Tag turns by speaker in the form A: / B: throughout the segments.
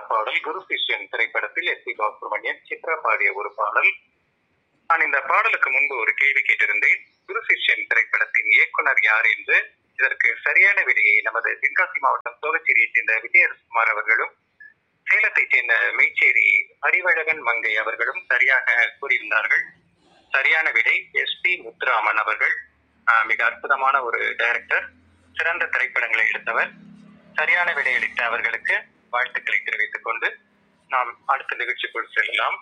A: பாடல் குரு சிஷ்யன் திரைப்படத்தில் எஸ் பி பாசுப்ரமணியன் சித்ரா பாடிய ஒரு பாடல் நான் இந்த பாடலுக்கு முன்பு ஒரு கேள்வி கேட்டிருந்தேன் குரு சிஷ்யன் திரைப்படத்தின் இயக்குனர் யார் என்று இதற்கு சரியான விடையை நமது தென்காசி மாவட்டம் சோழச்சேரியைச் சேர்ந்த விஜயகுமார் அவர்களும் சேலத்தைச் சேர்ந்த மெய்ச்சேரி அறிவழகன் மங்கை அவர்களும் சரியாக கூறியிருந்தார்கள் சரியான விடை எஸ் பி முத்துராமன் அவர்கள் ஆஹ், மிக அற்புதமான ஒரு டைரக்டர் சிறந்த திரைப்படங்களை எடுத்தவர் சரியான விடையளித்த அவர்களுக்கு வாழ்த்துக்களை தெரிவித்துக் கொண்டு நாம் அடுத்த நிகழ்ச்சிக்குள் செல்லலாம்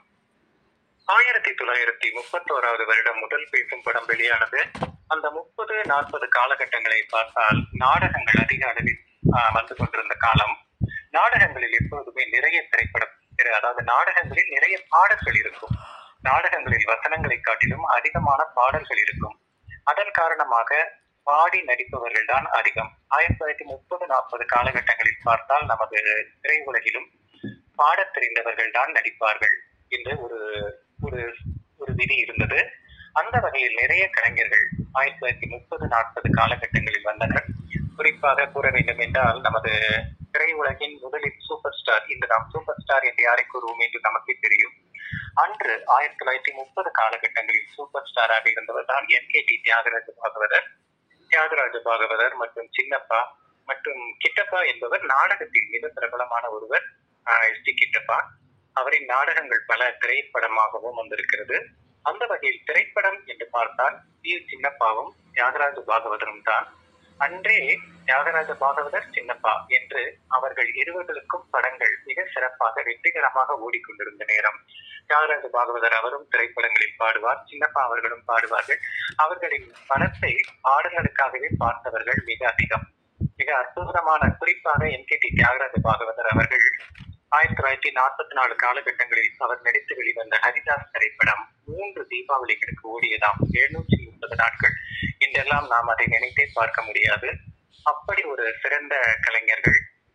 A: ஆயிரத்தி தொள்ளாயிரத்தி முப்பத்தோராவது வருடம் முதல் பேசும் படம் வெளியானது அந்த முப்பது நாற்பது காலகட்டங்களை பார்த்தால் நாடகங்கள் அதிக அளவில் ஆஹ், வந்து கொண்டிருந்த காலம் நாடகங்களில் எப்பொழுதுமே நிறைய திரைப்படம் திரை- அதாவது நாடகங்களில் நிறைய பாடல்கள் இருக்கும் நாடகங்களில் வசனங்களை காட்டிலும் அதிகமான பாடல்கள் இருக்கும் அதன் காரணமாக பாடி நடிப்பவர்கள் தான் அதிகம் ஆயிரத்தி தொள்ளாயிரத்தி முப்பது நாற்பது காலகட்டங்களில் பார்த்தால் நமது திரையுலகிலும் பாடத் தெரிந்தவர்கள் தான் நடிப்பார்கள் என்று ஒரு ஒரு ஒரு விதி இருந்தது அந்த வகையில் நிறைய கலைஞர்கள் ஆயிரத்தி தொள்ளாயிரத்தி முப்பது நாற்பது காலகட்டங்களில் வந்தனர் குறிப்பாக கூற வேண்டும் என்றால் நமது திரையுலகின் முதலில் சூப்பர் ஸ்டார் இன்று நாம் சூப்பர் ஸ்டார் என்று யாரை கூறுவோம் என்று நமக்கே தெரியும் அன்று ஆயிரத்தி தொள்ளாயிரத்தி முப்பது காலகட்டங்களில் சூப்பர் ஸ்டாராக இருந்தவர் தான் N K T Thyagaraja Bhagavathar Thyagaraja Bhagavathar மற்றும் சின்னப்பா மற்றும் கிட்டப்பா என்பவர் நாடகத்தில் மிக பிரபலமான ஒருவர் எஸ் டி கிட்டப்பா அவரின் நாடகங்கள் பல திரைப்படமாகவும் வந்திருக்கிறது அந்த வகையில் திரைப்படம் என்று பார்த்தால் சி சின்னப்பாவும் தியாகராஜ பாகவதரும் தான் அன்றே தியாகராஜ பாகவதர் சின்னப்பா என்று அவர்கள் இருவர்களுக்கும் படங்கள் மிக சிறப்பாக வெற்றிகரமாக ஓடிக்கொண்டிருந்த நேரம் தியாகராஜ பாகவதர் அவரும் திரைப்படங்களில் பாடுவார் சின்னப்பா அவர்களும் பாடுவார்கள் அவர்களின் படத்தை பாடல்களுக்காகவே பார்த்தவர்கள் மிக அதிகம் மிக அற்புதமான குறிப்பாக N K T Thyagaraja Bhagavathar அவர்கள் ஆயிரத்தி தொள்ளாயிரத்தி நாற்பத்தி நாலு காலகட்டங்களில் அவர் நடித்து வெளிவந்த ஹரிதாஸ் திரைப்படம் மூன்று தீபாவளிகளுக்கு ஓடியதாம் எழுநூற்றி முப்பது நாட்கள் இன்றெல்லாம் நாம் அதை நினைத்தே பார்க்க முடியாது அப்படி ஒரு சிறந்த கலைஞர்கள்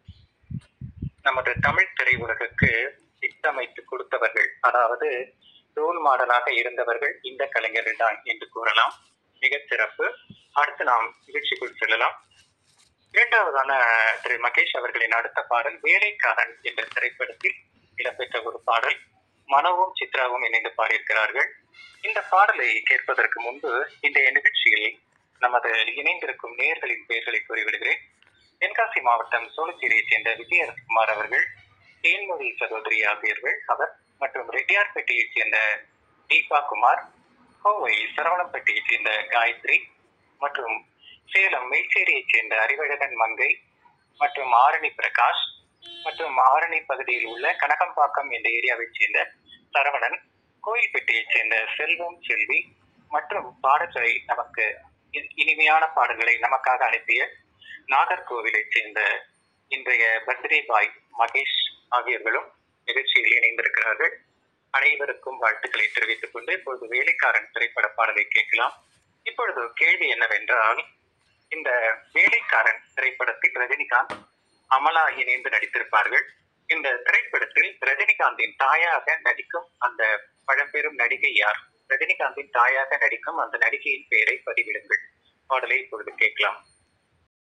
A: நமது தமிழ் திரையுலகுக்கு இட்டமைத்து கொடுத்தவர்கள் அதாவது ரோல் மாடலாக இருந்தவர்கள் இந்த கலைஞர்கள் தான் என்று கூறலாம் மிகச் சிறப்பு அடுத்து நாம் நிகழ்ச்சிக்குள் செல்லலாம் இரண்டாவதான திரு மகேஷ் அவர்களின் அடுத்த பாடல் வேலைக்காரன் என்ற திரைப்படத்தில் இடம்பெற்ற ஒரு பாடல் மனோவும் சித்ராவும் இணைந்து பாடியிருக்கிறார்கள் இந்த பாடலை கேட்பதற்கு முன்பு இன்றைய நிகழ்ச்சியில் நமது இணைந்திருக்கும் நேயர்களின் பெயர்களை கூறிவிடுகிறேன் தென்காசி மாவட்டம் சோழச்சேரியைச் சேர்ந்த விஜயகுமார் அவர்கள் தேன்மொழி சகோதரி ஆகியோர்கள் அவர் மற்றும் ரெட்டியார்பேட்டையைச் சேர்ந்த தீபா குமார் கோவை சரவணம்பேட்டையைச் சேர்ந்த காயத்ரி மற்றும் சேலம் மெய்ச்சேரியைச் சேர்ந்த அறிவழகன் மங்கை மற்றும் ஆரணி பிரகாஷ் மற்றும் ஆரணி பகுதியில் உள்ள கனகம்பாக்கம் என்ற ஏரியாவைச் சேர்ந்த சரவணன் கோயில்பேட்டையைச் சேர்ந்த செல்வம் செல்வி மற்றும் பாடல்களை நமக்கு இ- இனிமையான பாடல்களை நமக்காக அனுப்பிய நாகர்கோவிலைச் சேர்ந்த இன்றைய பர்த்டே பாய் மகேஷ் ஆகியோர்களும் நிகழ்ச்சியில் இணைந்திருக்கிறார்கள் அனைவருக்கும் வாழ்த்துக்களை தெரிவித்துக் கொண்டு இப்பொழுது வேலைக்காரன் திரைப்பட பாடலை கேட்கலாம் இப்பொழுது கேள்வி என்னவென்றால் இந்த வேலைக்காரன் திரைப்படத்தில் ரஜினிகாந்த் அமலா இணைந்து நடித்திருப்பார்கள் இந்த திரைப்படத்தில் ரஜினிகாந்தின் தாயாக நடிக்கும் அந்த பழம்பெரும் நடிகை யார் ரஜினிகாந்தின் தாயாக நடிக்கும் அந்த நடிகையின் பெயரை பதிவிடுங்கள் பாடலை இப்பொழுது கேட்கலாம்